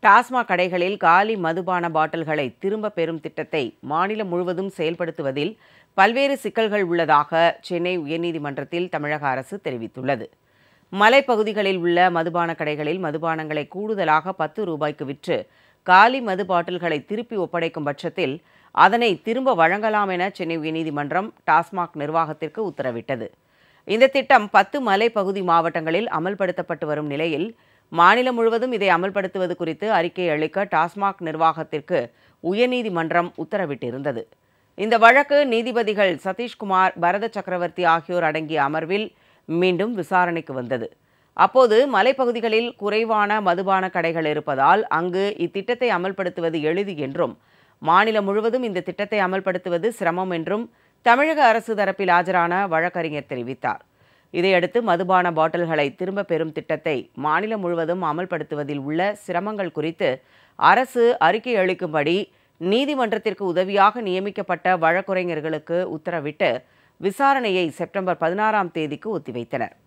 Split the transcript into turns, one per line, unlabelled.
டாஸ்மாக் கடைகளில் காலி மதுபான பாட்டில்களை திரும்ப பெறும் திட்டத்தை மாநிலம் முழுவதும் செயல்படுத்துவதில் பல்வேறு சிக்கல்கள் உள்ளதாக சென்னை உயர்நீதிமன்றத்தில் தமிழக அரசு தெரிவித்துள்ளது மலைப்பகுதிகளில் உள்ள மதுபான கடைகளில் மதுபானங்களை கூடுதலாக பத்து ரூபாய்க்கு விற்று காலி மது பாட்டில்களை திருப்பி ஒப்படைக்கும் பட்சத்தில் அதனை திரும்ப வழங்கலாம் என சென்னை உயர்நீதிமன்றம் டாஸ்மாக் நிர்வாகத்திற்கு உத்தரவிட்டது இந்த திட்டம் பத்து மலைப்பகுதி மாவட்டங்களில் அமல்படுத்தப்பட்டு வரும் நிலையில் மாநிலம் முழுவதும் இதை அமல்படுத்துவது குறித்து அறிக்கை அளிக்க டாஸ்மாக் நிர்வாகத்திற்கு உயர்நீதிமன்றம் உத்தரவிட்டிருந்தது இந்த வழக்கு நீதிபதிகள் சதீஷ்குமார் பரத சக்கரவர்த்தி ஆகியோர் அடங்கிய அமர்வில் மீண்டும் விசாரணைக்கு வந்தது அப்போது மலைப்பகுதிகளில் குறைவான மதுபான கடைகள் இருப்பதால் அங்கு இத்திட்டத்தை அமல்படுத்துவது எளிது என்றும் மாநிலம் முழுவதும் இந்த திட்டத்தை அமல்படுத்துவது சிரமம் என்றும் தமிழக அரசு தரப்பில் ஆஜரான வழக்கறிஞர் தெரிவித்தார் இதையடுத்து மதுபான பாட்டில்களை திரும்ப பெறும் திட்டத்தை மாநிலம் முழுவதும் அமல்படுத்துவதில் உள்ள சிரமங்கள் குறித்து அரசு அறிக்கை அளிக்கும்படி நீதிமன்றத்திற்கு உதவியாக நியமிக்கப்பட்ட வழக்குரைஞர்களுக்கு உத்தரவிட்டு விசாரணையை செப்டம்பர் பதினாறாம் தேதிக்கு ஒத்திவைத்தனர்